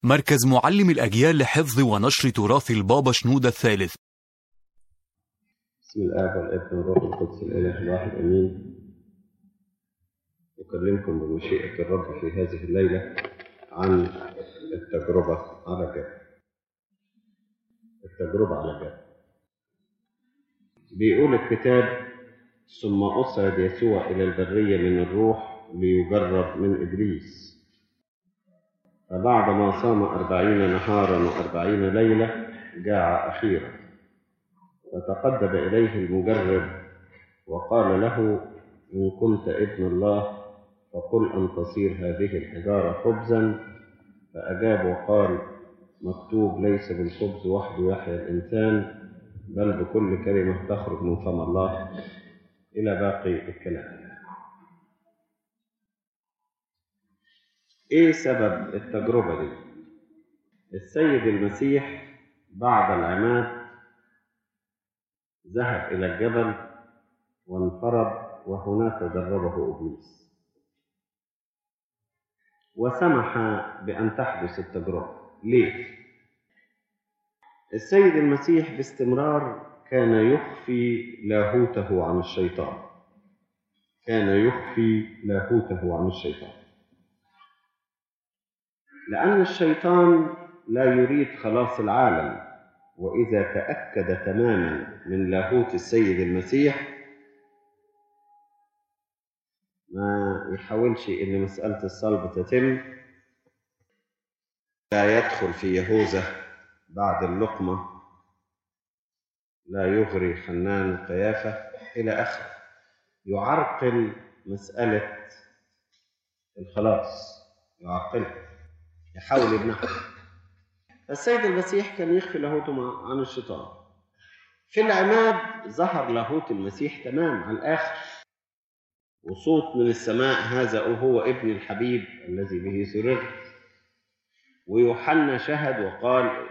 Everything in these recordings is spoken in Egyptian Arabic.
مركز معلم الأجيال لحفظ ونشر تراث البابا شنودة الثالث بسم الآب والابن والروح القدس الإله الواحد آمين أكلمكم بمشيئة الرب في هذه الليلة عن التجربة على جبل التجربة على جبل بيقول الكتاب ثم أصعد يسوع إلى البرية من الروح ليجرب من إبليس فبعدما صام أربعين نهارا وأربعين ليلة جاع أخيرا فتقدم إليه المجرب وقال له إن كنت ابن الله فقل أن تصير هذه الحجارة خبزا فأجاب وقال مكتوب ليس بالخبز وحده يحيا الإنسان بل بكل كلمة تخرج من فم الله إلى باقي الكلام إيه سبب التجربة دي؟ السيد المسيح بعد العماد ذهب إلى الجبل وانفرد وهناك جربه إبليس وسمح بأن تحدث التجربة ليه؟ السيد المسيح باستمرار كان يخفي لاهوته عن الشيطان كان يخفي لاهوته عن الشيطان لأن الشيطان لا يريد خلاص العالم وإذا تأكد تماما من لاهوت السيد المسيح ما يحاولش إن مسألة الصلب تتم لا يدخل في يهوذا بعد اللقمة لا يغري حنان وقيافة إلى آخره يعرقل مسألة الخلاص يعرقلها يحاول يمنعها فالسيد المسيح كان يخفي لاهوته عن الشيطان في العماد ظهر لاهوت المسيح تمام على الآخر وصوت من السماء هذا هو ابن الحبيب الذي به سررت ويوحنا شهد وقال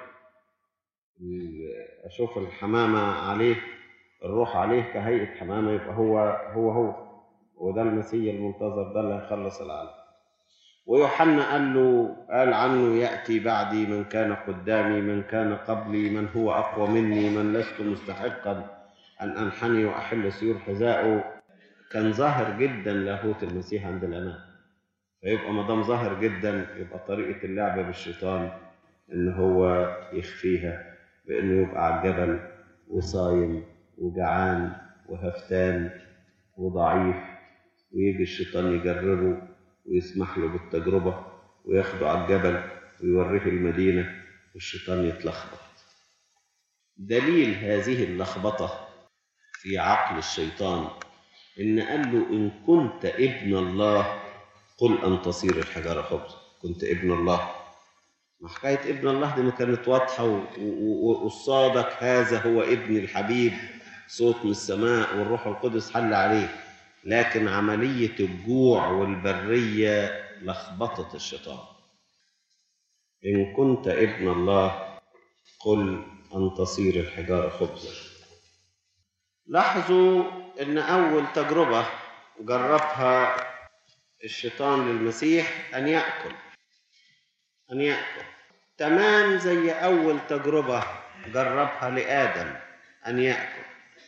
أشوف الحمامة عليه الروح عليه كهيئة حمامة يبقى هو هو هو وده المسيح المنتظر ده اللي هيخلص العالم ويوحنا قال له قال عنه يأتي بعدي من كان قدامي من كان قبلي من هو أقوى مني من لست مستحقا أن أنحني وأحل سيور حذائه كان ظاهر جدا لاهوت المسيح عند الأمان فيبقى ما دام ظاهر جدا يبقى طريقة اللعب بالشيطان إن هو يخفيها بإنه يبقى على الجبل وصايم وجعان وهفتان وضعيف ويجي الشيطان يجربه ويسمح له بالتجربة وياخده على الجبل ويوريه المدينة والشيطان يتلخبط دليل هذه اللخبطة في عقل الشيطان إن قال له إن كنت ابن الله قل أن تصير الحجارة خبز كنت ابن الله ما حكاية ابن الله دي ما كانت واضحة وقصادك هذا هو ابن الحبيب صوت من السماء والروح القدس حل عليه لكن عملية الجوع والبرية لخبطت الشيطان إن كنت ابن الله قل أن تصير الحجارة خبزا لاحظوا إن أول تجربة جربها الشيطان للمسيح أن يأكل أن يأكل تمام زي أول تجربة جربها لآدم أن يأكل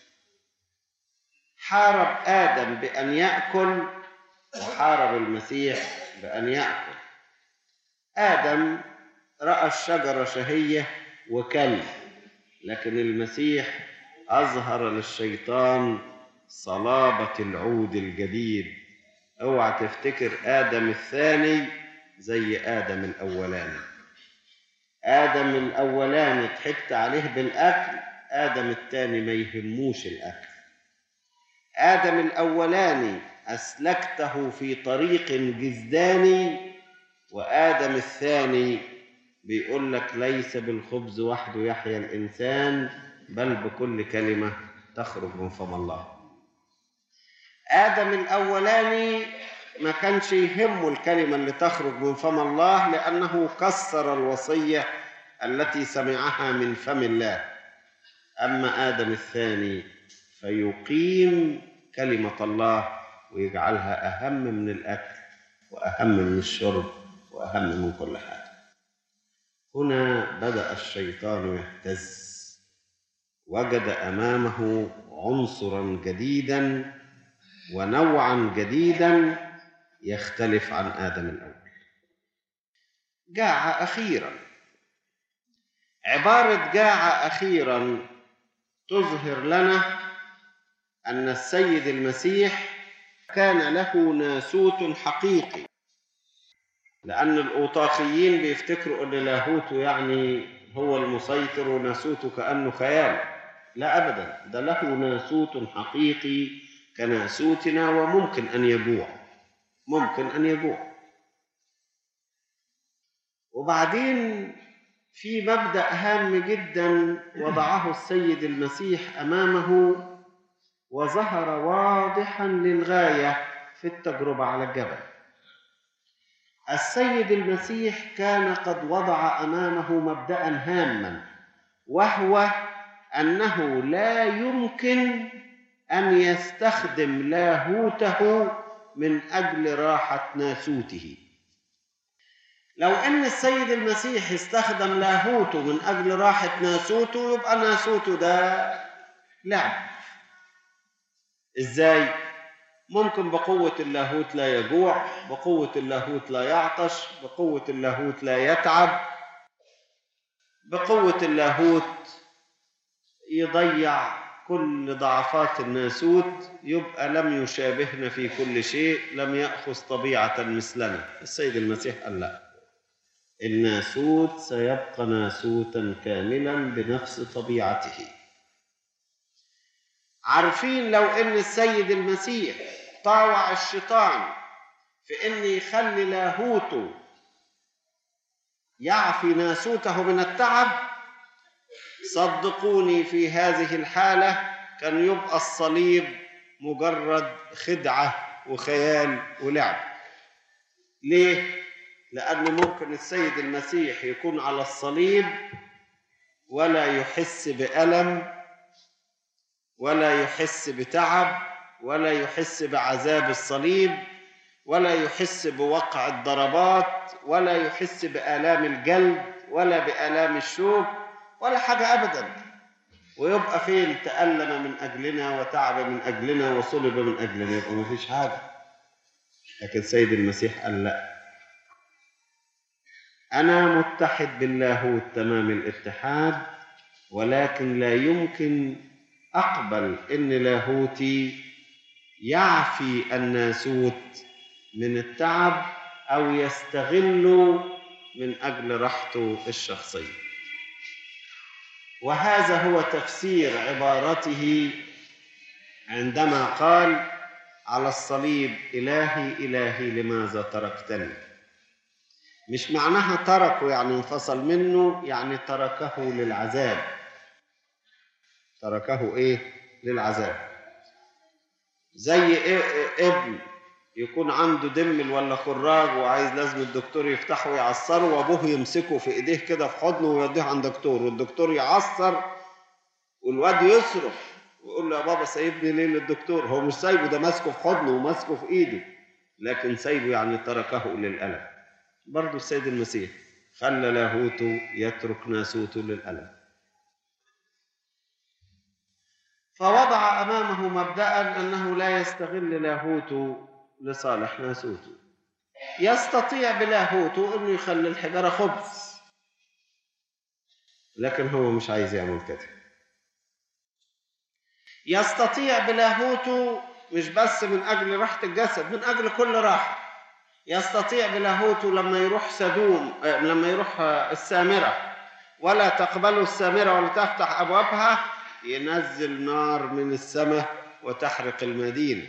حارب آدم بأن يأكل وحارب المسيح بأن يأكل آدم رأى الشجرة شهية وكل لكن المسيح أظهر للشيطان صلابة العود الجديد اوعى تفتكر آدم الثاني زي آدم الأولاني آدم الأولاني ضحكت عليه بالأكل آدم الثاني ما يهموش الأكل آدم الأولاني أسلكته في طريق جزداني وآدم الثاني بيقول لك ليس بالخبز وحده يحيا الإنسان بل بكل كلمة تخرج من فم الله آدم الأولاني ما كانش يهمه الكلمة اللي تخرج من فم الله لأنه كسر الوصية التي سمعها من فم الله أما آدم الثاني فيقيم كلمة الله ويجعلها أهم من الأكل وأهم من الشرب وأهم من كل حاجة هنا بدأ الشيطان يهتز وجد أمامه عنصرا جديدا ونوعا جديدا يختلف عن آدم الأول جاع أخيرا عبارة جاع أخيرا تظهر لنا أن السيد المسيح كان له ناسوت حقيقي لأن الأوطاقيين بيفتكروا أن لاهوته يعني هو المسيطر وناسوته كأنه خيال لا أبدا ده له ناسوت حقيقي كناسوتنا وممكن أن يجوع ممكن أن يجوع وبعدين في مبدأ هام جدا وضعه السيد المسيح أمامه وظهر واضحا للغاية في التجربة على الجبل السيد المسيح كان قد وضع أمامه مبدأ هاما وهو أنه لا يمكن أن يستخدم لاهوته من أجل راحة ناسوته لو أن السيد المسيح استخدم لاهوته من أجل راحة ناسوته يبقى ناسوته ده لعب إزاي؟ ممكن بقوة اللاهوت لا يجوع بقوة اللاهوت لا يعطش بقوة اللاهوت لا يتعب بقوة اللاهوت يضيع كل ضعفات الناسوت يبقى لم يشابهنا في كل شيء لم يأخذ طبيعة مثلنا السيد المسيح قال لا الناسوت سيبقى ناسوتا كاملا بنفس طبيعته عارفين لو ان السيد المسيح طاوع الشيطان في ان يخلي لاهوته يعفي ناسوته من التعب صدقوني في هذه الحاله كان يبقى الصليب مجرد خدعه وخيال ولعب ليه لانه ممكن السيد المسيح يكون على الصليب ولا يحس بالم ولا يحس بتعب ولا يحس بعذاب الصليب ولا يحس بوقع الضربات ولا يحس بآلام الجلد ولا بآلام الشوك ولا حاجة أبدا ويبقى فين تألم من أجلنا وتعب من أجلنا وصلب من أجلنا يبقى ما فيش حاجة لكن سيد المسيح قال لا أنا متحد باللاهوت تمام الاتحاد ولكن لا يمكن أقبل إن لاهوتي يعفي الناسوت من التعب أو يستغل من أجل راحته الشخصية وهذا هو تفسير عبارته عندما قال على الصليب إلهي إلهي لماذا تركتني مش معناها تركه يعني انفصل منه يعني تركه للعذاب تركه ايه للعذاب زي إيه ابن يكون عنده دم ولا خراج وعايز لازم الدكتور يفتحه ويعصره وابوه يمسكه في ايديه كده في حضنه ويوديه عند دكتور والدكتور يعصر والواد يصرخ ويقول له يا بابا سايبني ليه للدكتور هو مش سايبه ده ماسكه في حضنه وماسكه في ايده لكن سايبه يعني تركه للألم برضه السيد المسيح خلى لاهوته يترك ناسوته للألم فوضع أمامه مبدأ أنه لا يستغل لاهوته لصالح ناسوته يستطيع بلاهوته أنه يخلي الحجارة خبز لكن هو مش عايز يعمل كده يستطيع بلاهوته مش بس من أجل راحة الجسد من أجل كل راحة يستطيع بلاهوته لما يروح سدوم لما يروح السامرة ولا تقبله السامرة ولا تفتح أبوابها ينزل نار من السماء وتحرق المدينة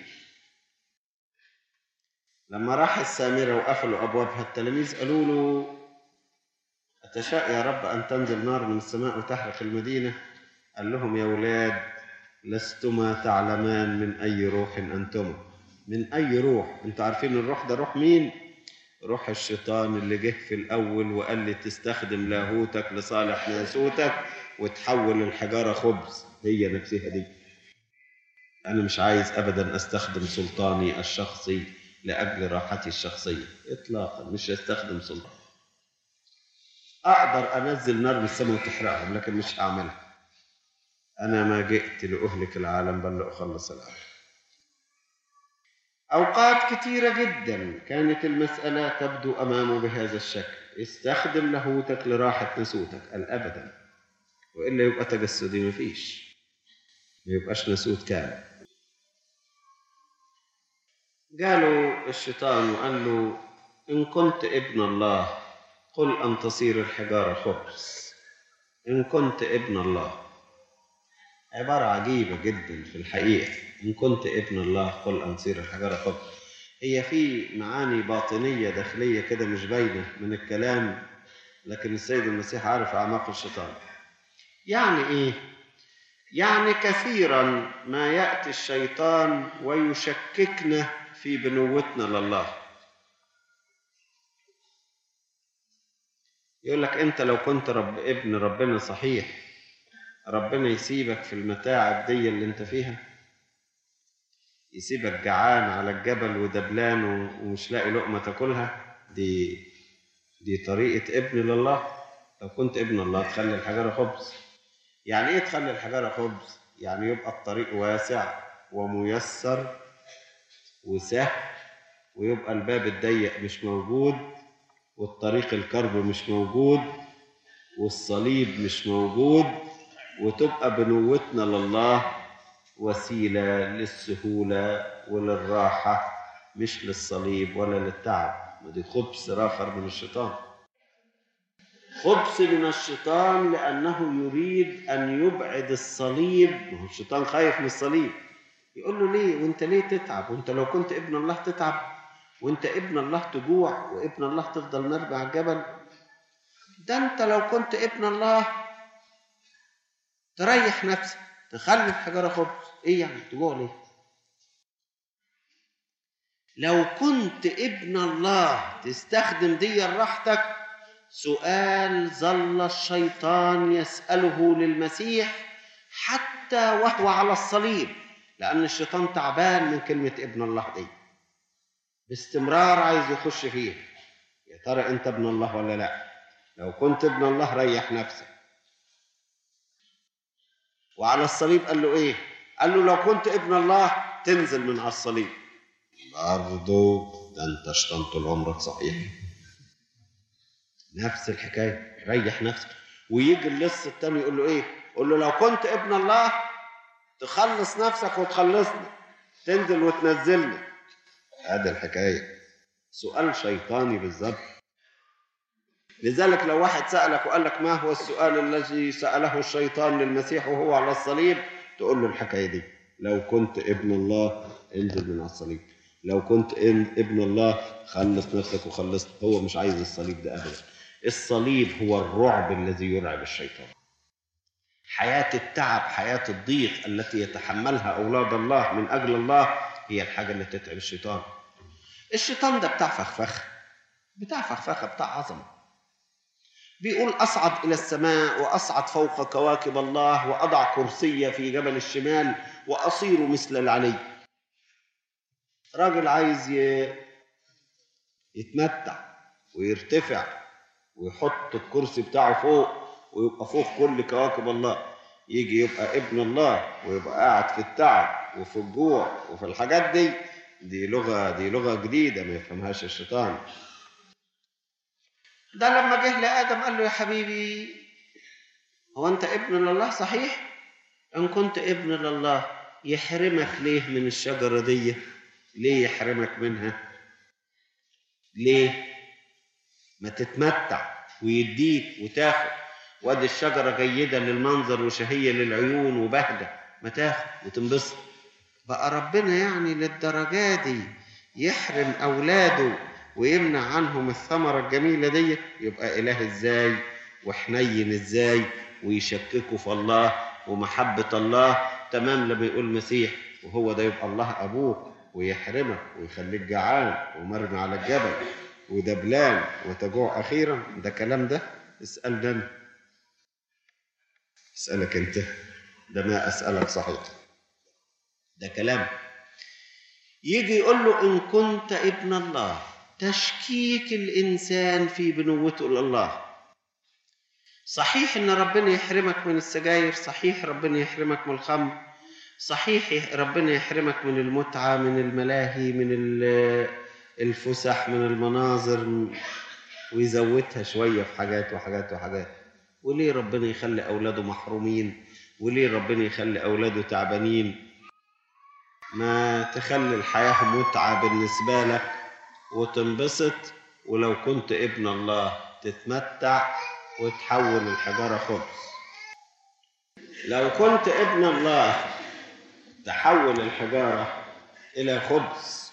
لما راح السامرة وقفلوا أبوابها التلاميذ قالوا له أتشاء يا رب أن تنزل نار من السماء وتحرق المدينة قال لهم يا ولاد لستما تعلمان من أي روح أنتما من أي روح أنتوا عارفين الروح ده روح مين روح الشيطان اللي جه في الأول وقال لي تستخدم لاهوتك لصالح ناسوتك وتحول الحجارة خبز هي نفسها دي أنا مش عايز أبدا أستخدم سلطاني الشخصي لأجل راحتي الشخصية إطلاقا مش أستخدم سلطان اقدر انزل نار من السماء وتحرقهم لكن مش هعملها انا ما جئت لاهلك العالم بل لاخلص العالم اوقات كثيره جدا كانت المساله تبدو امامه بهذا الشكل استخدم لاهوتك لراحه نسوتك قال ابدا والا يبقى تجسدي مفيش ما يبقاش نسوت كامل قالوا الشيطان وقال له إن كنت ابن الله قل أن تصير الحجارة خبز إن كنت ابن الله عبارة عجيبة جدا في الحقيقة إن كنت ابن الله قل أن تصير الحجارة خبز هي في معاني باطنية داخلية كده مش باينة من الكلام لكن السيد المسيح عارف أعماق الشيطان يعني إيه؟ يعني كثيرا ما يأتي الشيطان ويشككنا في بنوتنا لله يقول لك انت لو كنت رب ابن ربنا صحيح ربنا يسيبك في المتاعب دي اللي انت فيها يسيبك جعان على الجبل ودبلان ومش لاقي لقمة تاكلها دي دي طريقة ابن لله لو كنت ابن الله تخلي الحجارة خبز يعني ايه تخلي الحجارة خبز يعني يبقى الطريق واسع وميسر وسهل ويبقى الباب الضيق مش موجود والطريق الكرب مش موجود والصليب مش موجود وتبقى بنوتنا لله وسيلة للسهولة وللراحة مش للصليب ولا للتعب ودي خبز آخر من الشيطان خبز من الشيطان لأنه يريد أن يبعد الصليب ما هو الشيطان خايف من الصليب يقول له ليه وانت ليه تتعب وانت لو كنت ابن الله تتعب وانت ابن الله تجوع وابن الله تفضل مربع على الجبل ده انت لو كنت ابن الله تريح نفسك تخلي الحجاره خبز ايه يعني تجوع ليه لو كنت ابن الله تستخدم دي راحتك سؤال ظل الشيطان يسأله للمسيح حتى وهو على الصليب لأن الشيطان تعبان من كلمة ابن الله دي باستمرار عايز يخش فيها يا ترى أنت ابن الله ولا لا لو كنت ابن الله ريح نفسك وعلى الصليب قال له إيه قال له لو كنت ابن الله تنزل من على الصليب برضه ده انت شطان طول عمرك صحيح نفس الحكايه ريح نفسك ويجي اللص التاني يقول له ايه يقول له لو كنت ابن الله تخلص نفسك وتخلصني تنزل وتنزلني هذا الحكايه سؤال شيطاني بالظبط لذلك لو واحد سألك وقال لك ما هو السؤال الذي سأله الشيطان للمسيح وهو على الصليب تقول له الحكاية دي لو كنت ابن الله انزل من على الصليب لو كنت ابن الله خلص نفسك وخلصت هو مش عايز الصليب ده أبدا الصليب هو الرعب الذي يرعب الشيطان حياة التعب حياة الضيق التي يتحملها أولاد الله من أجل الله هي الحاجة اللي تتعب الشيطان الشيطان ده بتاع فخفخ بتاع فخفخة بتاع عظمة بيقول أصعد إلى السماء وأصعد فوق كواكب الله وأضع كرسي في جبل الشمال وأصير مثل العلي راجل عايز ي... يتمتع ويرتفع ويحط الكرسي بتاعه فوق ويبقى فوق كل كواكب الله يجي يبقى ابن الله ويبقى قاعد في التعب وفي الجوع وفي الحاجات دي دي لغة دي لغة جديدة ما يفهمهاش الشيطان ده لما جه لآدم قال له يا حبيبي هو أنت ابن لله صحيح؟ إن كنت ابن لله يحرمك ليه من الشجرة دي؟ ليه يحرمك منها؟ ليه؟ ما تتمتع ويديك وتاخد وادي الشجرة جيدة للمنظر وشهية للعيون وبهجة ما تاخد وتنبسط بقى ربنا يعني للدرجة دي يحرم أولاده ويمنع عنهم الثمرة الجميلة دي يبقى إله إزاي وحنين إزاي ويشككوا في الله ومحبة الله تمام لما يقول المسيح وهو ده يبقى الله أبوك ويحرمك ويخليك جعان ومرمي على الجبل ودبلان وتجوع أخيرا ده كلام ده اسألنا أنا اسألك أنت ده ما أسألك صحيح ده كلام يجي يقول له إن كنت ابن الله تشكيك الإنسان في بنوته لله صحيح ان ربنا يحرمك من السجاير صحيح ربنا يحرمك من الخمر صحيح ربنا يحرمك من المتعة من الملاهي من ال- الفسح من المناظر ويزودها شوية في حاجات وحاجات وحاجات وليه ربنا يخلي أولاده محرومين وليه ربنا يخلي أولاده تعبانين ما تخلي الحياة متعة بالنسبة لك وتنبسط ولو كنت ابن الله تتمتع وتحول الحجارة خبز لو كنت ابن الله تحول الحجارة إلى خبز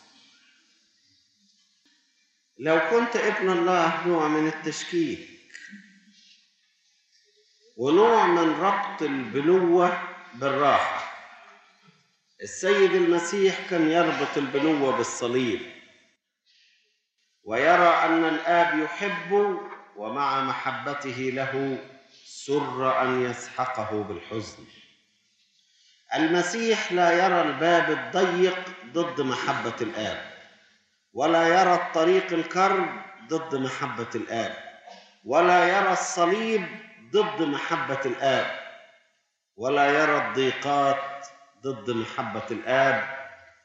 لو كنت ابن الله نوع من التشكيك ونوع من ربط البنوة بالراحة السيد المسيح كان يربط البنوة بالصليب ويرى أن الآب يحبه ومع محبته له سر أن يسحقه بالحزن المسيح لا يرى الباب الضيق ضد محبة الآب ولا يرى الطريق الكرب ضد محبة الآب ولا يرى الصليب ضد محبة الآب ولا يرى الضيقات ضد محبة الآب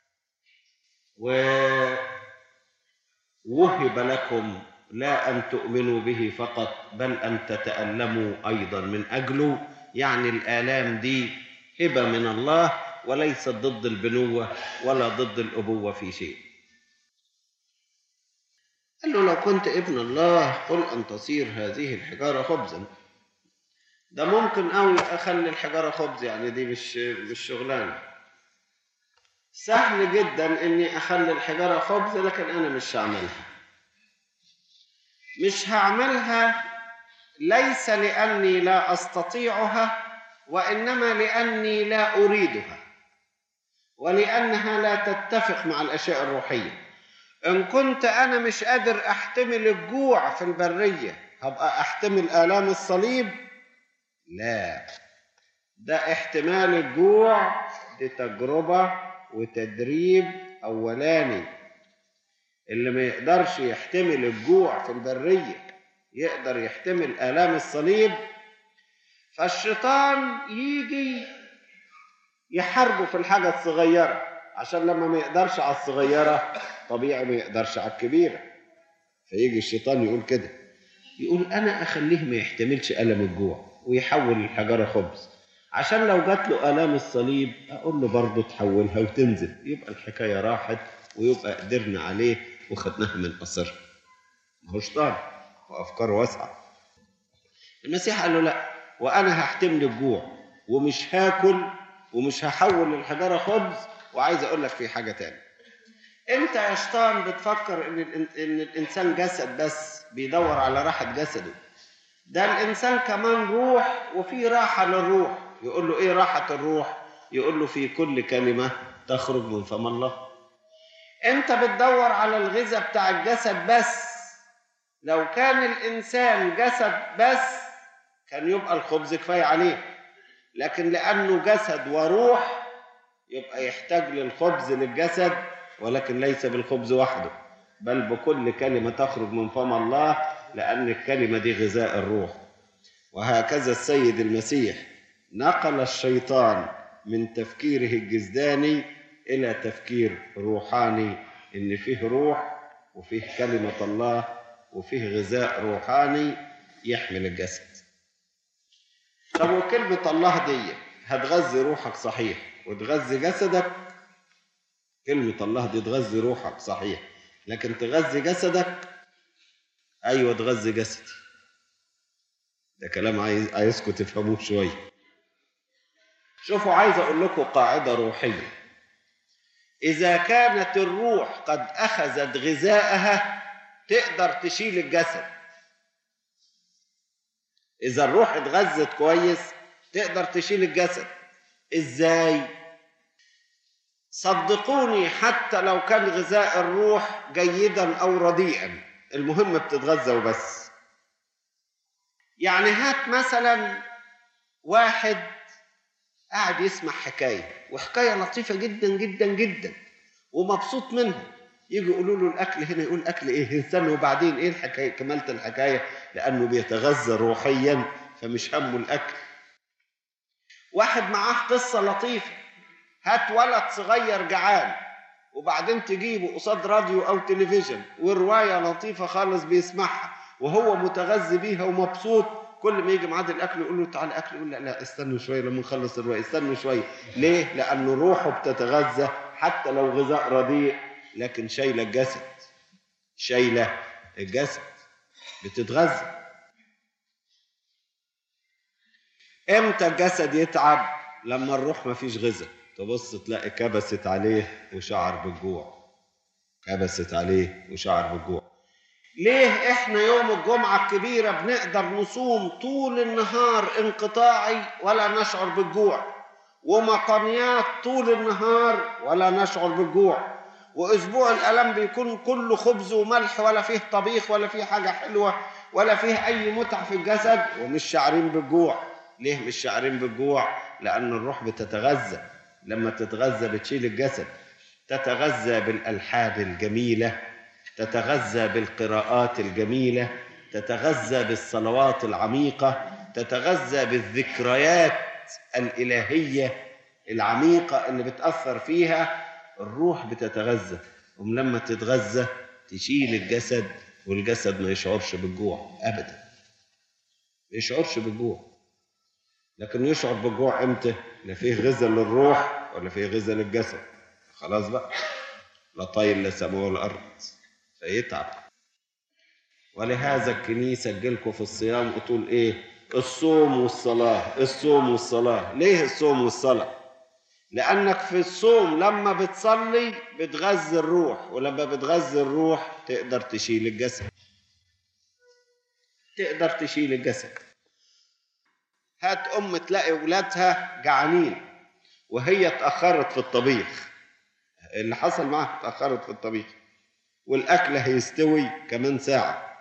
ووهب لكم لا أن تؤمنوا به فقط بل أن تتألموا أيضا من أجله يعني الآلام دي هبة من الله وليست ضد البنوة ولا ضد الأبوة في شيء قال له لو كنت ابن الله قل أن تصير هذه الحجارة خبزا ده ممكن قوي أخلي الحجارة خبز يعني دي مش مش شغلانة سهل جدا إني أخلي الحجارة خبز لكن أنا مش هعملها مش هعملها ليس لأني لا أستطيعها وإنما لأني لا أريدها ولأنها لا تتفق مع الأشياء الروحية إن كنت أنا مش قادر أحتمل الجوع في البرية هبقى أحتمل آلام الصليب لا ده احتمال الجوع دي تجربة وتدريب أولاني اللي ما يقدرش يحتمل الجوع في البرية يقدر يحتمل آلام الصليب فالشيطان يجي يحاربه في الحاجة الصغيرة عشان لما ما يقدرش على الصغيرة طبيعي ما يقدرش على الكبيرة فيجي الشيطان يقول كده يقول أنا أخليه ما يحتملش ألم الجوع ويحول الحجارة خبز عشان لو جات له آلام الصليب أقول له برضه تحولها وتنزل يبقى الحكاية راحت ويبقى قدرنا عليه وخدناها من قصرها ما هو شيطان وأفكار واسعة المسيح قال له لا وأنا هحتمل الجوع ومش هاكل ومش هحول الحجارة خبز وعايز أقول لك في حاجة تاني أنت يا شيطان بتفكر إن الإن- إن الإنسان جسد بس بيدور على راحة جسده ده الإنسان كمان روح وفي راحة للروح يقول له إيه راحة الروح يقول له في كل كلمة تخرج من فم الله أنت بتدور على الغذاء بتاع الجسد بس لو كان الإنسان جسد بس كان يبقى الخبز كفاية عليه لكن لأنه جسد وروح يبقى يحتاج للخبز للجسد ولكن ليس بالخبز وحده بل بكل كلمة تخرج من فم الله لأن الكلمة دي غذاء الروح وهكذا السيد المسيح نقل الشيطان من تفكيره الجسداني إلى تفكير روحاني إن فيه روح وفيه كلمة الله وفيه غذاء روحاني يحمل الجسد طب وكلمة الله دي هتغذي روحك صحيح وتغذي جسدك كلمة الله دي تغذي روحك صحيح لكن تغذي جسدك أيوة تغذي جسدي ده كلام عايز عايزكم تفهموه شوية شوفوا عايز أقول لكم قاعدة روحية إذا كانت الروح قد أخذت غذاءها تقدر تشيل الجسد إذا الروح اتغذت كويس تقدر تشيل الجسد إزاي؟ صدقوني حتى لو كان غذاء الروح جيدا أو رديئا المهم بتتغذى وبس يعني هات مثلا واحد قاعد يسمع حكاية وحكاية لطيفة جدا جدا جدا ومبسوط منها يجي يقولوا له الأكل هنا يقول أكل إيه استنى وبعدين إيه الحكاية كملت الحكاية لأنه بيتغذى روحيا فمش همه الأكل واحد معاه قصة لطيفة هات ولد صغير جعان وبعدين تجيبه قصاد راديو أو تلفزيون ورواية لطيفة خالص بيسمعها وهو متغذي بيها ومبسوط كل ما يجي ميعاد الأكل يقول له تعالى أكل يقول لا لا استنوا شوية لما نخلص الرواية استنوا شوية ليه؟ لأنه روحه بتتغذى حتى لو غذاء رديء لكن شايلة الجسد شايلة الجسد بتتغذى امتى الجسد يتعب لما الروح ما فيش غذاء تبص تلاقي كبست عليه وشعر بالجوع كبست عليه وشعر بالجوع ليه احنا يوم الجمعة الكبيرة بنقدر نصوم طول النهار انقطاعي ولا نشعر بالجوع ومقاميات طول النهار ولا نشعر بالجوع واسبوع الالم بيكون كله خبز وملح ولا فيه طبيخ ولا فيه حاجة حلوة ولا فيه اي متعة في الجسد ومش شاعرين بالجوع ليه مش شاعرين بالجوع لان الروح بتتغذى لما تتغذى بتشيل الجسد تتغذى بالالحان الجميله تتغذى بالقراءات الجميله تتغذى بالصلوات العميقه تتغذى بالذكريات الالهيه العميقه اللي بتاثر فيها الروح بتتغذى ولما تتغذى تشيل الجسد والجسد ما يشعرش بالجوع ابدا ما يشعرش بالجوع لكن يشعر بالجوع امتى لا فيه غذاء للروح ولا فيه غذاء للجسد خلاص بقى لا طايل لا سماء ولا ارض فيتعب ولهذا الكنيسة تجيلكوا في الصيام وتقول ايه الصوم والصلاة الصوم والصلاة ليه الصوم والصلاة لأنك في الصوم لما بتصلي بتغذي الروح ولما بتغذي الروح تقدر تشيل الجسد تقدر تشيل الجسد هات أم تلاقي ولادها جعانين وهي اتأخرت في الطبيخ اللي حصل معاها اتأخرت في الطبيخ والأكل هيستوي كمان ساعة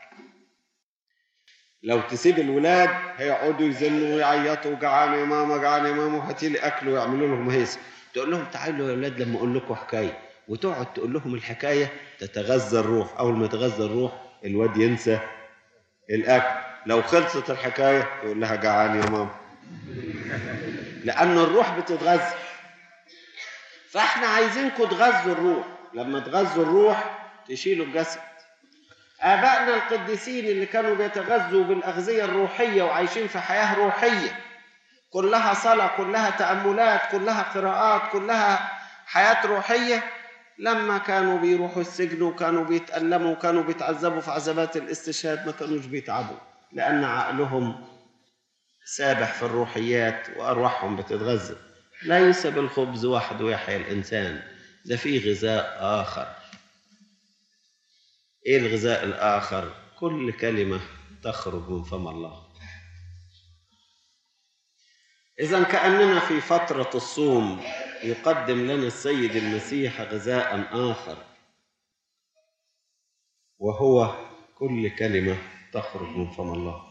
لو تسيب الولاد هيقعدوا يزنوا ويعيطوا جعان يا ماما جعان يا ماما هاتي لي أكل ويعملوا لهم هيصة تقول لهم تعالوا يا ولاد لما أقول لكم حكاية وتقعد تقول لهم الحكاية تتغذى الروح أول ما تغذى الروح الواد ينسى الأكل لو خلصت الحكاية يقول لها جعان يا ماما لأن الروح بتتغذى فاحنا عايزينكم تغذوا الروح لما تغذوا الروح تشيلوا الجسد آبائنا القديسين اللي كانوا بيتغذوا بالأغذية الروحية وعايشين في حياة روحية كلها صلاة كلها تأملات كلها قراءات كلها حياة روحية لما كانوا بيروحوا السجن وكانوا بيتألموا وكانوا بيتعذبوا في عذابات الاستشهاد ما كانوش بيتعبوا لأن عقلهم سابح في الروحيات وأرواحهم بتتغذى ليس بالخبز وحده يحيا الإنسان ده في غذاء آخر إيه الغذاء الآخر كل كلمة تخرج من فم الله إذا كأننا في فترة الصوم يقدم لنا السيد المسيح غذاء آخر وهو كل كلمة تخرج من فم الله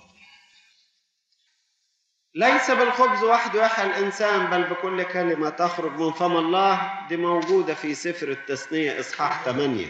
ليس بالخبز وحده يحيا الإنسان بل بكل كلمة تخرج من فم الله دي موجودة في سفر التثنية إصحاح 8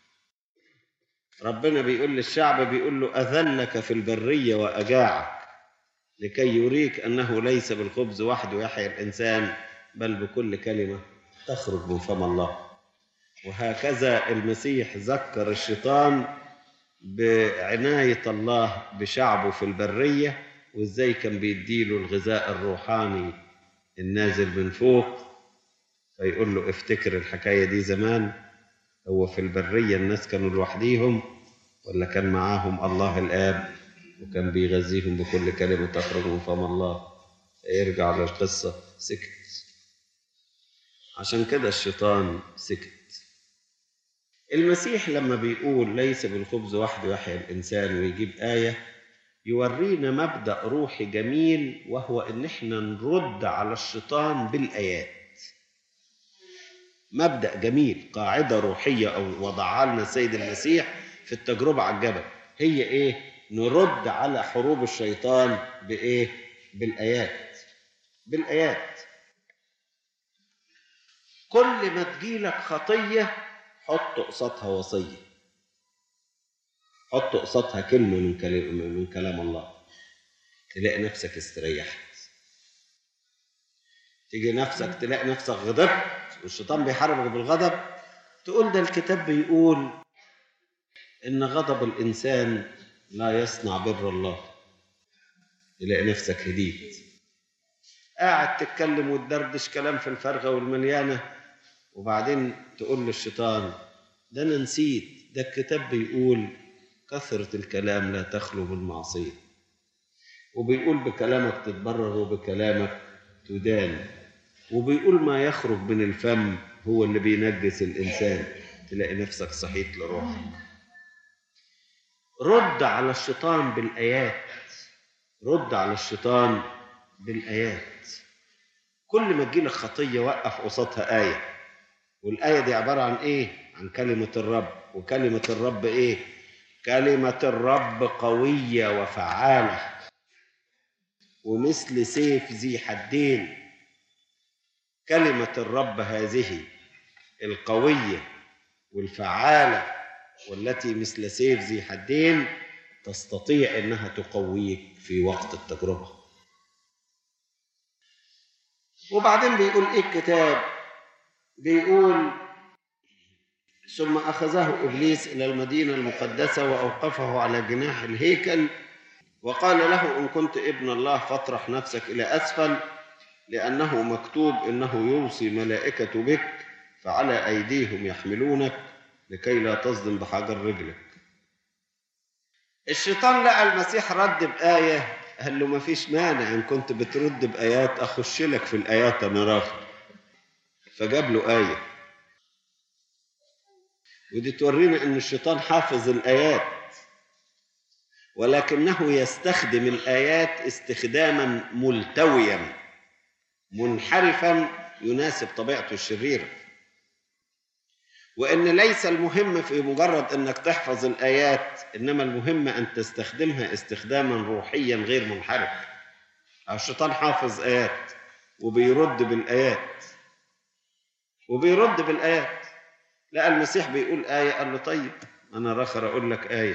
ربنا بيقول للشعب بيقول له أذلك في البرية وأجاعك لكي يريك أنه ليس بالخبز وحده يحيا الإنسان بل بكل كلمة تخرج من فم الله وهكذا المسيح ذكر الشيطان بعناية الله بشعبه في البرية وإزاي كان بيديله الغذاء الروحاني النازل من فوق فيقول له افتكر الحكاية دي زمان هو في البرية الناس كانوا لوحديهم ولا كان معاهم الله الآب وكان بيغذيهم بكل كلمة تخرج من فم الله يرجع للقصة سكت عشان كده الشيطان سكت المسيح لما بيقول ليس بالخبز وحده يحيا الإنسان ويجيب آية يورينا مبدأ روحي جميل وهو إن إحنا نرد على الشيطان بالآيات مبدأ جميل قاعدة روحية أو وضعها لنا السيد المسيح في التجربة على الجبل هي إيه؟ نرد على حروب الشيطان بإيه؟ بالآيات بالآيات كل ما تجيلك خطية حط قصادها وصية حط قصادها كلمة من كلام, من كلام الله تلاقي نفسك استريحت تيجي نفسك تلاقي نفسك غضبت والشيطان بيحاربك بالغضب تقول ده الكتاب بيقول ان غضب الانسان لا يصنع بر الله تلاقي نفسك هديت قاعد تتكلم وتدردش كلام في الفرغة والمليانة وبعدين تقول للشيطان ده أنا نسيت ده الكتاب بيقول كثرة الكلام لا تخلو من معصية وبيقول بكلامك تتبرر وبكلامك تدان وبيقول ما يخرج من الفم هو اللي بينجس الإنسان تلاقي نفسك صحيت لروحك رد على الشيطان بالآيات رد على الشيطان بالآيات كل ما تجيلك خطية وقف قصادها آية والآية دي عبارة عن إيه؟ عن كلمة الرب وكلمة الرب إيه؟ كلمة الرب قوية وفعالة ومثل سيف ذي حدين كلمة الرب هذه القوية والفعالة والتي مثل سيف ذي حدين تستطيع انها تقويك في وقت التجربه وبعدين بيقول ايه الكتاب بيقول ثم اخذه ابليس الى المدينه المقدسه واوقفه على جناح الهيكل وقال له ان كنت ابن الله فاطرح نفسك الى اسفل لانه مكتوب انه يوصي ملائكه بك فعلى ايديهم يحملونك لكي لا تصدم بحجر رجلك الشيطان لقى المسيح رد بآية قال له ما فيش مانع إن كنت بترد بآيات أخش لك في الآيات أنا رافض فجاب له آية ودي تورينا إن الشيطان حافظ الآيات ولكنه يستخدم الآيات استخداما ملتويا منحرفا يناسب طبيعته الشريره وان ليس المهم في مجرد انك تحفظ الايات انما المهم ان تستخدمها استخداما روحيا غير منحرف الشيطان حافظ ايات وبيرد بالايات وبيرد بالايات لا المسيح بيقول ايه قال له طيب انا راخر اقول لك ايه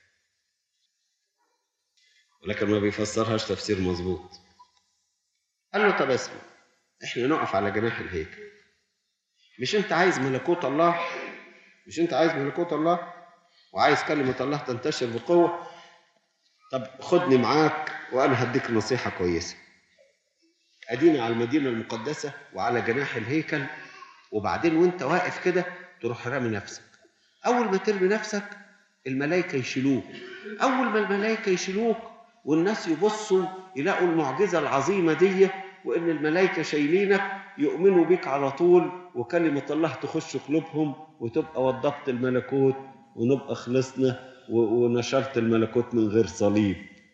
ولكن ما بيفسرهاش تفسير مظبوط قال له طب اسمع احنا نقف على جناح الهيكل مش انت عايز ملكوت الله مش انت عايز ملكوت الله وعايز كلمة الله تنتشر بقوة طب خدني معاك وانا هديك نصيحة كويسة ادينا على المدينة المقدسة وعلى جناح الهيكل وبعدين وانت واقف كده تروح رامي نفسك اول ما ترمي نفسك الملائكة يشيلوك اول ما الملائكة يشيلوك والناس يبصوا يلاقوا المعجزة العظيمة دي وان الملائكة شايلينك يؤمنوا بك على طول وكلمة الله تخش قلوبهم وتبقى وضبت الملكوت ونبقى خلصنا ونشرت الملكوت من غير صليب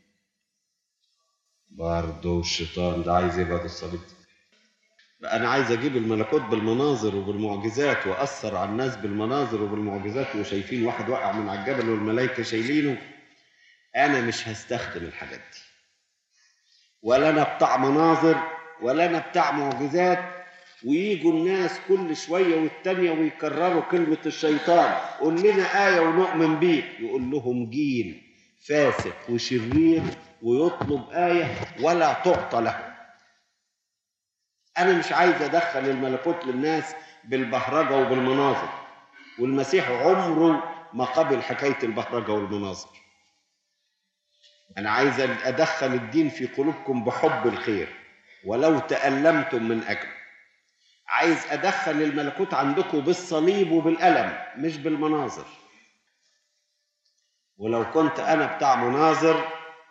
برضه الشيطان ده عايز يبعد الصليب بقى انا عايز اجيب الملكوت بالمناظر وبالمعجزات واثر على الناس بالمناظر وبالمعجزات وشايفين واحد واقع من على الجبل والملائكه شايلينه انا مش هستخدم الحاجات دي ولا انا بتاع مناظر ولا انا بتاع معجزات ويجوا الناس كل شوية والتانية ويكرروا كلمة الشيطان قول لنا آية ونؤمن بيك يقول لهم جيل فاسق وشرير ويطلب آية ولا تعطى له أنا مش عايز أدخل الملكوت للناس بالبهرجة وبالمناظر والمسيح عمره ما قبل حكاية البهرجة والمناظر أنا عايز أدخل الدين في قلوبكم بحب الخير ولو تألمتم من أجله عايز ادخل الملكوت عندكم بالصليب وبالالم مش بالمناظر ولو كنت انا بتاع مناظر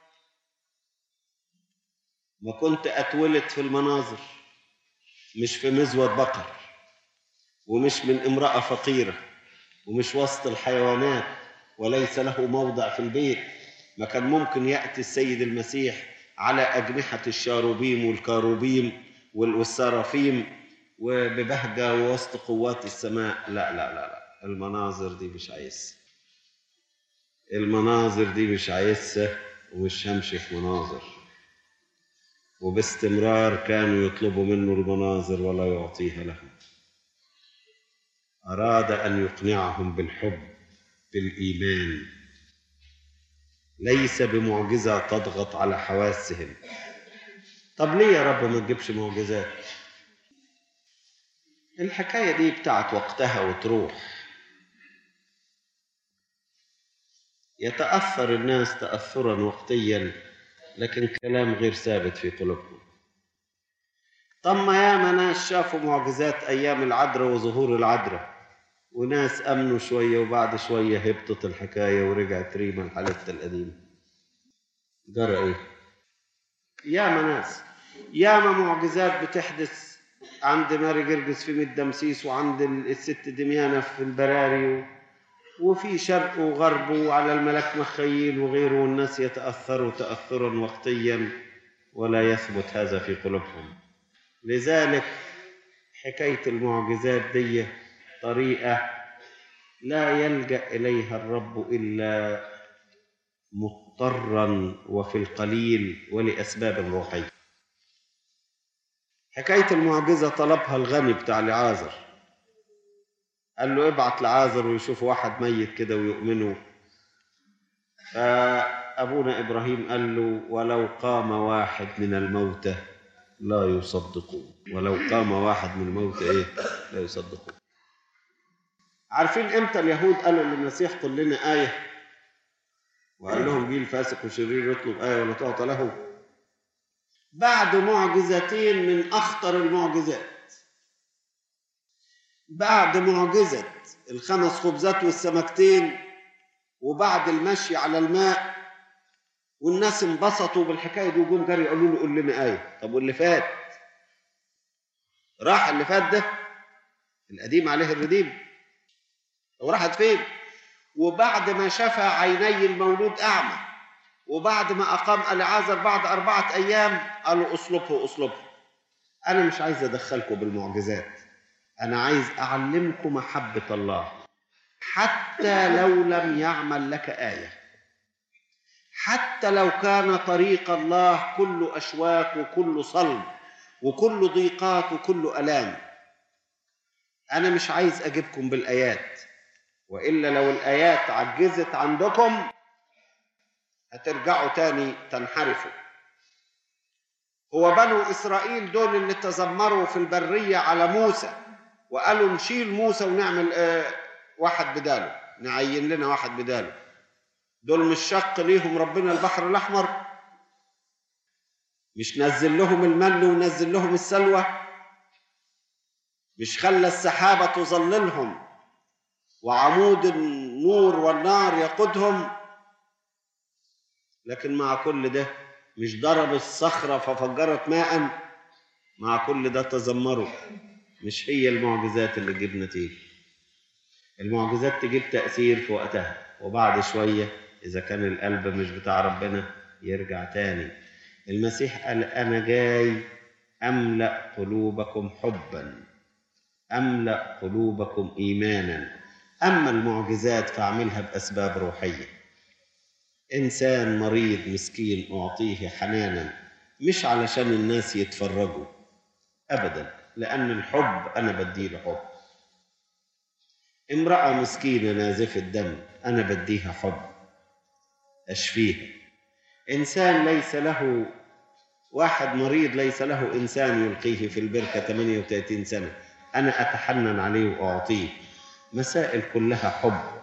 ما كنت اتولد في المناظر مش في مزود بقر ومش من امراه فقيره ومش وسط الحيوانات وليس له موضع في البيت ما كان ممكن ياتي السيد المسيح على اجنحه الشاروبيم والكاروبيم والسرافيم وببهجة ووسط قوات السماء لا لا لا لا المناظر دي مش عايزها المناظر دي مش عايزها ومش همشي في مناظر وباستمرار كانوا يطلبوا منه المناظر ولا يعطيها لهم أراد أن يقنعهم بالحب بالإيمان ليس بمعجزة تضغط على حواسهم طب ليه يا رب ما تجيبش معجزات الحكاية دي بتاعت وقتها وتروح يتأثر الناس تأثرا وقتيا لكن كلام غير ثابت في قلوبهم طب ما ياما ناس شافوا معجزات أيام العذراء وظهور العذراء وناس أمنوا شوية وبعد شوية هبطت الحكاية ورجعت ريما لحالتها القديمة جرى إيه؟ ياما ناس ياما معجزات بتحدث عند ماري جرجس في ميت دمسيس وعند الست دميانة في البراري وفي شرق وغرب وعلى الملك مخيل وغيره والناس يتأثروا تأثرا وقتيا ولا يثبت هذا في قلوبهم لذلك حكاية المعجزات دي طريقة لا يلجأ إليها الرب إلا مضطرا وفي القليل ولأسباب روحية حكاية المعجزة طلبها الغني بتاع لعازر قال له ابعت لعازر ويشوف واحد ميت كده ويؤمنوا فأبونا إبراهيم قال له ولو قام واحد من الموتى لا يصدقون ولو قام واحد من الموتى إيه لا يصدقون عارفين امتى اليهود قالوا للمسيح قل لنا آية وقال لهم جيل فاسق وشرير يطلب آية ولا تعطى له بعد معجزتين من أخطر المعجزات بعد معجزة الخمس خبزات والسمكتين وبعد المشي على الماء والناس انبسطوا بالحكاية دي وجم جري يقولوا له قول لنا آية طب واللي فات راح اللي فات ده القديم عليه الرديم وراحت فين وبعد ما شفى عيني المولود أعمى وبعد ما أقام العازر بعد أربعة أيام قالوا أصلبه أصلبه أنا مش عايز أدخلكم بالمعجزات أنا عايز أعلمكم محبة الله حتى لو لم يعمل لك آية حتى لو كان طريق الله كل أشواك وكل صلب وكل ضيقات وكل ألام أنا مش عايز أجيبكم بالآيات وإلا لو الآيات عجزت عندكم هترجعوا تاني تنحرفوا هو بنو إسرائيل دول اللي تذمروا في البرية على موسى وقالوا نشيل موسى ونعمل آه واحد بداله نعين لنا واحد بداله دول مش شق ليهم ربنا البحر الأحمر مش نزل لهم المن ونزل لهم السلوى مش خلى السحابة تظللهم وعمود النور والنار يقودهم لكن مع كل ده مش ضرب الصخرة ففجرت ماء مع كل ده تذمروا مش هي المعجزات اللي تجيب نتيجة المعجزات تجيب تأثير في وقتها وبعد شوية إذا كان القلب مش بتاع ربنا يرجع تاني المسيح قال أنا جاي أملأ قلوبكم حبا أملأ قلوبكم إيمانا أما المعجزات فأعملها بأسباب روحية إنسان مريض مسكين أعطيه حنانا مش علشان الناس يتفرجوا أبدا لأن الحب أنا بديله حب امرأة مسكينة نازفة دم أنا بديها حب أشفيها إنسان ليس له واحد مريض ليس له إنسان يلقيه في البركة 38 سنة أنا أتحنن عليه وأعطيه مسائل كلها حب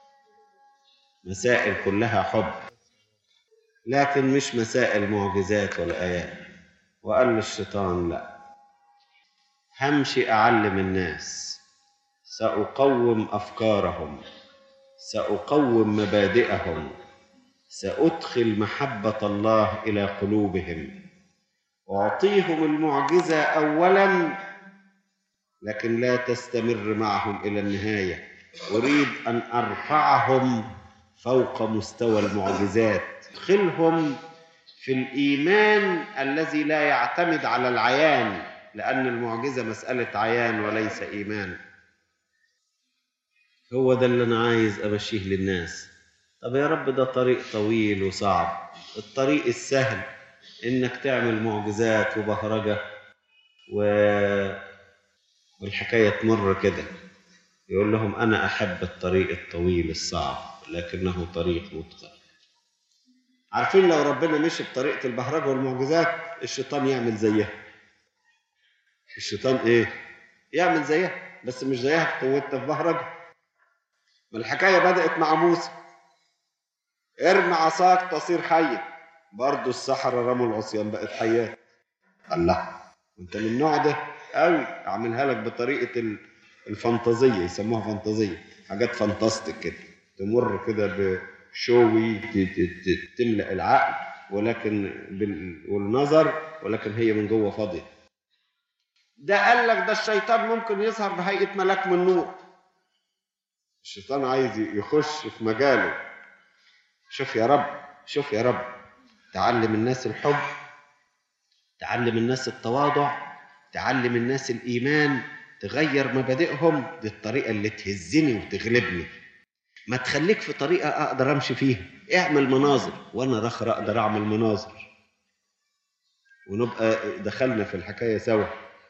مسائل كلها حب لكن مش مسائل معجزات ولا آيات وقال للشيطان لا همشي أعلم الناس سأقوم أفكارهم سأقوم مبادئهم سأدخل محبة الله إلى قلوبهم أعطيهم المعجزة أولا لكن لا تستمر معهم إلى النهاية أريد أن أرفعهم فوق مستوى المعجزات ادخلهم في الإيمان الذي لا يعتمد على العيان لأن المعجزة مسألة عيان وليس إيمان هو ده اللي أنا عايز أمشيه للناس طب يا رب ده طريق طويل وصعب الطريق السهل إنك تعمل معجزات وبهرجة و... والحكاية تمر كده يقول لهم أنا أحب الطريق الطويل الصعب لكنه طريق متقن عارفين لو ربنا مشي بطريقة البهرجة والمعجزات الشيطان يعمل زيها الشيطان ايه يعمل زيها بس مش زيها في قوتنا في بهرجة ما الحكاية بدأت مع موسى ارمي عصاك تصير حية برضه السحرة رموا العصيان بقت حيات الله انت من النوع ده قوي اعملها لك بطريقة ال- الفانتازية يسموها فانتازية حاجات فانتاستيك كده تمر كده بشوي ت- ت- ت- تملأ العقل ولكن بال... والنظر ولكن هي من جوه فاضية ده قال لك ده الشيطان ممكن يظهر بهيئة ملاك من نور الشيطان عايز يخش في مجاله شوف يا رب شوف يا رب تعلم الناس الحب تعلم الناس التواضع تعلم الناس الإيمان تغير مبادئهم دي الطريقة اللي تهزني وتغلبني ما تخليك في طريقة أقدر أمشي فيها اعمل مناظر وأنا رخر أقدر أعمل مناظر ونبقى دخلنا في الحكاية سوا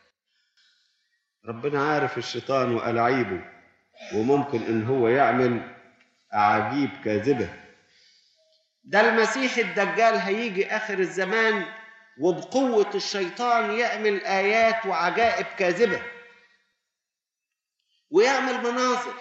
ربنا عارف الشيطان وألاعيبه وممكن إن هو يعمل أعاجيب كاذبة ده المسيح الدجال هيجي آخر الزمان وبقوة الشيطان يعمل آيات وعجائب كاذبة ويعمل مناظر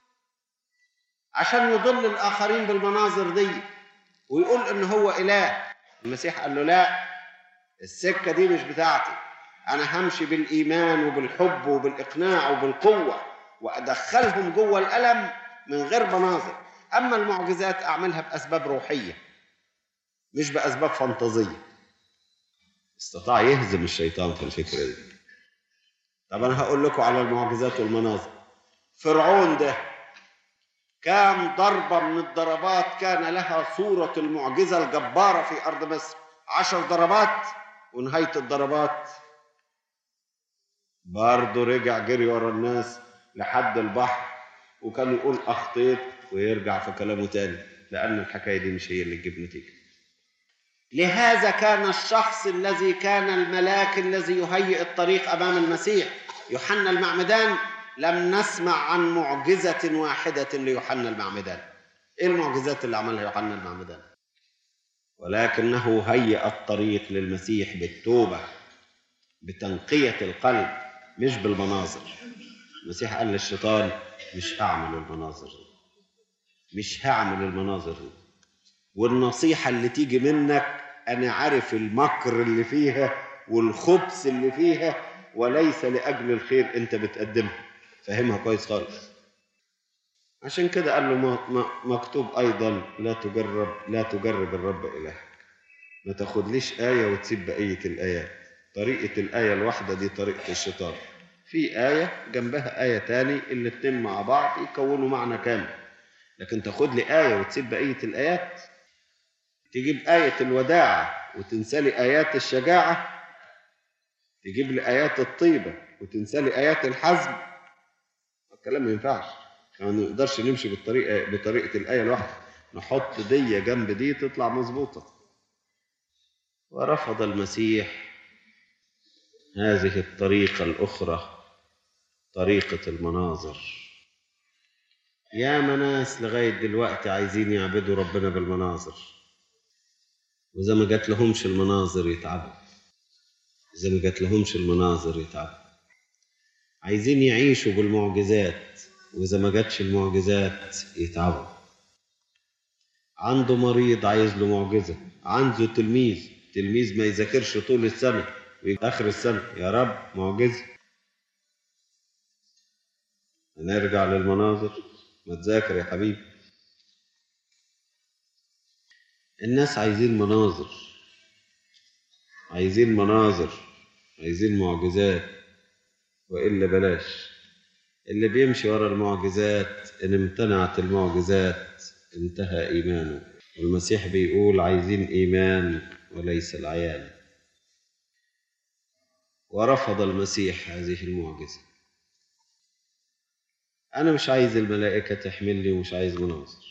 عشان يضل الآخرين بالمناظر دي ويقول إن هو إله المسيح قال له لا السكة دي مش بتاعتي أنا همشي بالإيمان وبالحب وبالإقناع وبالقوة وأدخلهم جوه الألم من غير مناظر أما المعجزات أعملها بأسباب روحية مش بأسباب فانتازية استطاع يهزم الشيطان في الفكرة دي طب أنا هقول لكم على المعجزات والمناظر فرعون ده كام ضربة من الضربات كان لها صورة المعجزة الجبارة في أرض مصر عشر ضربات ونهاية الضربات برضه رجع جري ورا الناس لحد البحر وكان يقول أخطيت ويرجع في كلامه تاني لأن الحكاية دي مش هي اللي تجيب نتيجة لهذا كان الشخص الذي كان الملاك الذي يهيئ الطريق امام المسيح يوحنا المعمدان لم نسمع عن معجزه واحده ليوحنا المعمدان ايه المعجزات اللي عملها يوحنا المعمدان ولكنه هيأ الطريق للمسيح بالتوبه بتنقيه القلب مش بالمناظر المسيح قال للشيطان مش هعمل المناظر دي مش هعمل المناظر دي والنصيحة اللي تيجي منك أنا عارف المكر اللي فيها والخبث اللي فيها وليس لأجل الخير أنت بتقدمها فهمها كويس خالص عشان كده قال له ما- ما- مكتوب أيضا لا تجرب لا تجرب الرب إلهك ما تاخدليش آية وتسيب بقية الآيات طريقة الآية الواحدة دي طريقة الشيطان في آية جنبها آية تاني الاتنين مع بعض يكونوا معنى كامل لكن تاخد لي آية وتسيب بقية الآيات تجيب آية الوداعة وتنسى لي آيات الشجاعة تجيب لي آيات الطيبة وتنسى لي آيات الحزم الكلام ما ينفعش ما نقدرش نمشي بالطريقة بطريقة الآية الواحدة نحط دي جنب دي تطلع مظبوطة ورفض المسيح هذه الطريقة الأخرى طريقة المناظر يا ناس لغاية دلوقتي عايزين يعبدوا ربنا بالمناظر وإذا ما جات لهمش المناظر يتعبوا إذا ما جات لهمش المناظر يتعبوا عايزين يعيشوا بالمعجزات وإذا ما جاتش المعجزات يتعبوا عنده مريض عايز له معجزة عنده تلميذ تلميذ ما يذاكرش طول السنة ويجي آخر السنة يا رب معجزة هنرجع للمناظر ما تذاكر يا حبيبي الناس عايزين مناظر عايزين مناظر عايزين معجزات وإلا بلاش اللي بيمشي ورا المعجزات إن امتنعت المعجزات انتهى إيمانه والمسيح بيقول عايزين إيمان وليس العيان ورفض المسيح هذه المعجزة أنا مش عايز الملائكة تحملني ومش عايز مناظر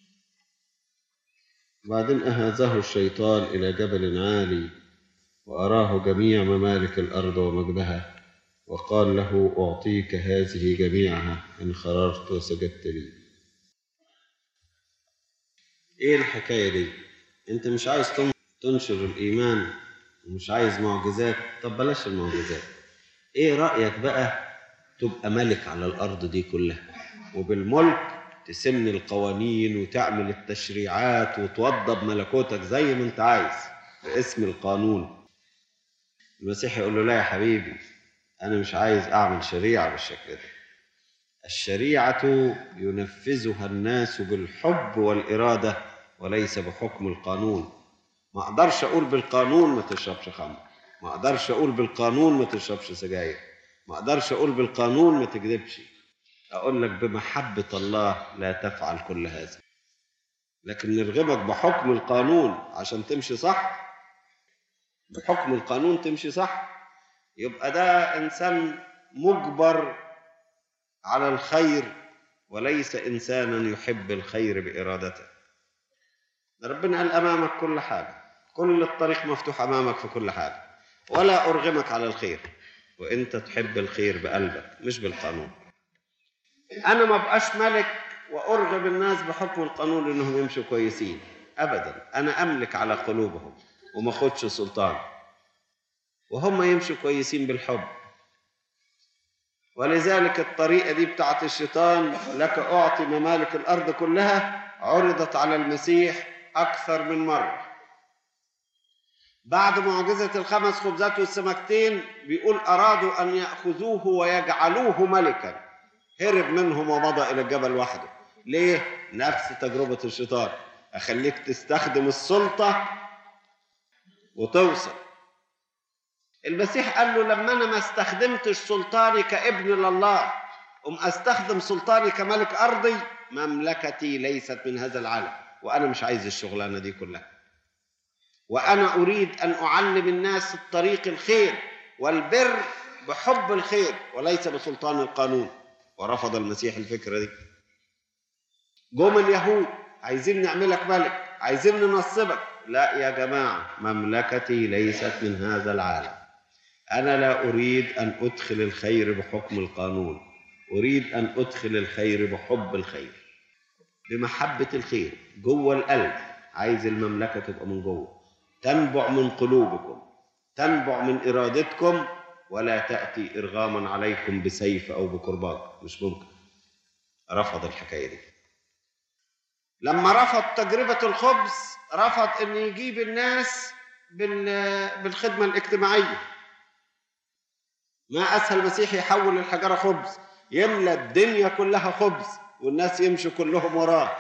بعدين أهازه الشيطان إلى جبل عالي وأراه جميع ممالك الأرض ومجدها وقال له أعطيك هذه جميعها إن خررت وسجدت لي إيه الحكاية دي؟ انت مش عايز تن- تنشر الايمان ومش عايز معجزات طب بلاش المعجزات ايه رايك بقى تبقى ملك على الارض دي كلها وبالملك تسن القوانين وتعمل التشريعات وتوضب ملكوتك زي ما انت عايز باسم القانون المسيح يقول له لا يا حبيبي انا مش عايز اعمل شريعه بالشكل ده الشريعه ينفذها الناس بالحب والاراده وليس بحكم القانون ما اقدرش اقول بالقانون ما تشربش خمر ما اقدرش اقول بالقانون ما تشربش سجاير ما اقدرش اقول بالقانون ما تكذبش اقول لك بمحبه الله لا تفعل كل هذا لكن نرغبك بحكم القانون عشان تمشي صح بحكم القانون تمشي صح يبقى ده انسان مجبر على الخير وليس انسانا يحب الخير بارادته ده ربنا قال امامك كل حاجه كل الطريق مفتوح امامك في كل حاجه ولا ارغمك على الخير وانت تحب الخير بقلبك مش بالقانون انا ما بقاش ملك وارغب الناس بحكم القانون انهم يمشوا كويسين ابدا انا املك على قلوبهم وما اخدش سلطان وهم يمشوا كويسين بالحب ولذلك الطريقه دي بتاعت الشيطان لك اعطي ممالك الارض كلها عرضت على المسيح اكثر من مره بعد معجزه الخمس خبزات والسمكتين بيقول ارادوا ان ياخذوه ويجعلوه ملكا هرب منهم ومضى الى الجبل وحده ليه نفس تجربه الشيطان اخليك تستخدم السلطه وتوصل المسيح قال له لما انا ما استخدمتش سلطاني كابن لله ام استخدم سلطاني كملك ارضي مملكتي ليست من هذا العالم وانا مش عايز الشغلانه دي كلها وانا اريد ان اعلم الناس الطريق الخير والبر بحب الخير وليس بسلطان القانون ورفض المسيح الفكره دي جم اليهود عايزين نعملك ملك عايزين ننصبك لا يا جماعه مملكتي ليست من هذا العالم انا لا اريد ان ادخل الخير بحكم القانون اريد ان ادخل الخير بحب الخير بمحبه الخير جوه القلب عايز المملكه تبقى من جوه تنبع من قلوبكم تنبع من ارادتكم ولا تاتي ارغاما عليكم بسيف او بكرباج مش ممكن رفض الحكايه دي لما رفض تجربه الخبز رفض ان يجيب الناس بال- بالخدمه الاجتماعيه ما اسهل المسيح يحول الحجره خبز يملى الدنيا كلها خبز والناس يمشوا كلهم وراه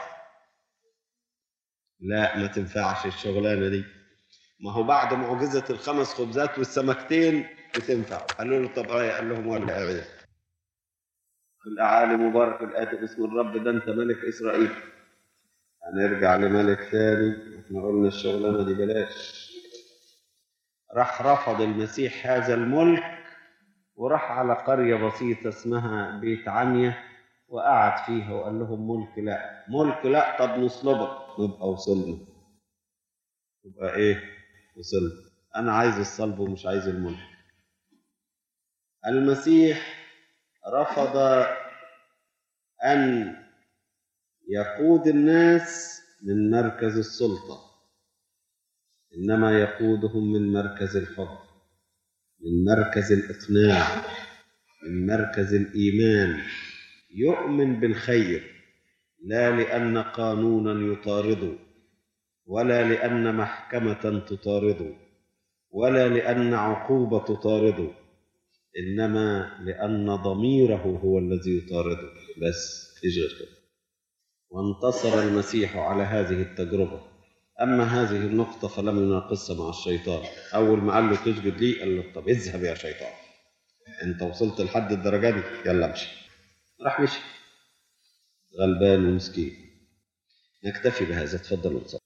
لا ما تنفعش الشغلانه دي ما هو بعد معجزه الخمس خبزات والسمكتين بتنفع قالوا له طب ايه قال لهم ولا ايه الاعالي مبارك الاتي باسم الرب ده انت ملك اسرائيل هنرجع لملك ثاني احنا قلنا الشغلانه دي بلاش راح رفض المسيح هذا الملك وراح على قرية بسيطة اسمها بيت عنيا وقعد فيها وقال لهم ملك لا ملك لا طب نصلبك نبقى وصلنا يبقى ايه وصلنا انا عايز الصلب ومش عايز الملك المسيح رفض ان يقود الناس من مركز السلطه انما يقودهم من مركز الحب من مركز الاقناع من مركز الايمان يؤمن بالخير لا لان قانونا يطارده ولا لان محكمه تطارده ولا لان عقوبه تطارده انما لان ضميره هو الذي يطارده بس مفيش غير كده وانتصر المسيح على هذه التجربه اما هذه النقطه فلم يناقصها مع الشيطان اول ما قال له تسجد لي قال له طب اذهب يا شيطان انت وصلت لحد الدرجه دي يلا امشي راح مشي غلبان ومسكين نكتفي بهذا تفضلوا